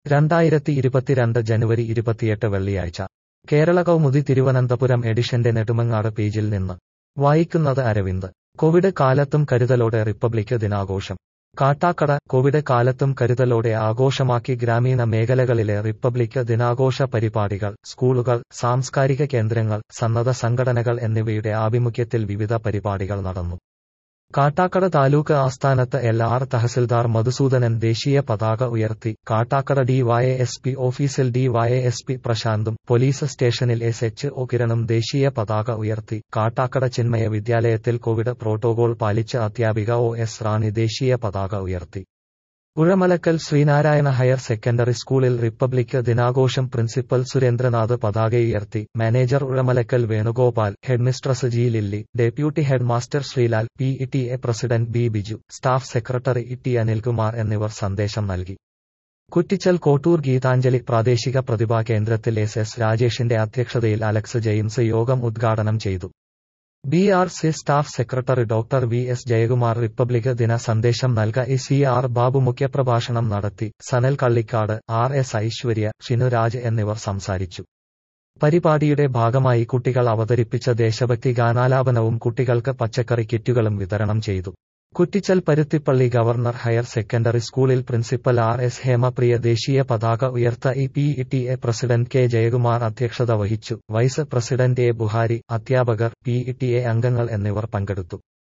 രണ്ടായിരത്തി ഇരുപത്തിരണ്ട് ജനുവരി ഇരുപത്തിയെട്ട് വെള്ളിയാഴ്ച കേരള കൗമുദി തിരുവനന്തപുരം എഡിഷന്റെ നെടുമങ്ങാട് പേജിൽ നിന്ന് വായിക്കുന്നത് അരവിന്ദ് കോവിഡ് കാലത്തും കരുതലോടെ റിപ്പബ്ലിക് ദിനാഘോഷം കാട്ടാക്കട കോവിഡ് കാലത്തും കരുതലോടെ ആഘോഷമാക്കി ഗ്രാമീണ മേഖലകളിലെ റിപ്പബ്ലിക് ദിനാഘോഷ പരിപാടികൾ സ്കൂളുകൾ സാംസ്കാരിക കേന്ദ്രങ്ങൾ സന്നദ്ധ സംഘടനകൾ എന്നിവയുടെ ആഭിമുഖ്യത്തിൽ വിവിധ പരിപാടികൾ നടന്നു കാട്ടാക്കട താലൂക്ക് ആസ്ഥാനത്ത് എൽ ആർ തഹസിൽദാർ മധുസൂദനൻ ദേശീയ പതാക ഉയർത്തി Kattakkada D Y S P ഓഫീസിൽ ഡി വൈ എസ് പി പ്രശാന്തും പോലീസ് സ്റ്റേഷനിൽ എസ് എച്ച് ഒ കിരണും ദേശീയ പതാക ഉയർത്തി കാട്ടാക്കട ചിന്മയ വിദ്യാലയത്തിൽ കോവിഡ് പ്രോട്ടോകോൾ പാലിച്ച് അധ്യാപിക ഒ എസ് റാണി ദേശീയ പതാക ഉയർത്തി ഉഴമലക്കൽ ശ്രീനാരായണ ഹയർ സെക്കൻഡറി സ്കൂളിൽ റിപ്പബ്ലിക് ദിനാഘോഷം പ്രിൻസിപ്പൽ സുരേന്ദ്രനാഥ് പതാകയുയർത്തി manager Uzhamalakkal Venugopal headmistress G Lilly deputy head master Sreelal P E T A president B Biju staff secretary E T Anilkumar എന്നിവർ സന്ദേശം നൽകി കുറ്റിച്ചൽ കോട്ടൂർ ഗീതാഞ്ജലി പ്രാദേശിക പ്രതിഭാ കേന്ദ്രത്തിൽ എസ് എസ് രാജേഷിന്റെ അധ്യക്ഷതയിൽ അലക്സ് ജെയിംസ് യോഗം ഉദ്ഘാടനം ചെയ്തു B R C staff secretary doctor V S Jayakumar republic ദിന സന്ദേശം നൽക ഇ സി ആർ ബാബു മുഖ്യപ്രഭാഷണം നടത്തി സനൽ കള്ളിക്കാട് ആർ എസ് ഐശ്വര്യ ഷിനുരാജ് എന്നിവർ സംസാരിച്ചു പരിപാടിയുടെ ഭാഗമായി കുട്ടികൾ അവതരിപ്പിച്ച ദേശഭക്തി ഗാനാലാപനവും കുട്ടികൾക്ക് പച്ചക്കറി കിറ്റുകളും വിതരണം ചെയ്തു Kuttichal Paruthippally governor higher secondary സ്കൂളിൽ പ്രിൻസിപ്പൽ ആർ എസ് ഹേമപ്രിയ ദേശീയ പതാക ഉയർത്ത E P E T A president K Jayakumar അധ്യക്ഷത വഹിച്ചു വൈസ് പ്രസിഡന്റ് എ ബുഹാരി അധ്യാപകർ പി ഇ ടി എ അംഗങ്ങൾ എന്നിവർ പങ്കെടുത്തു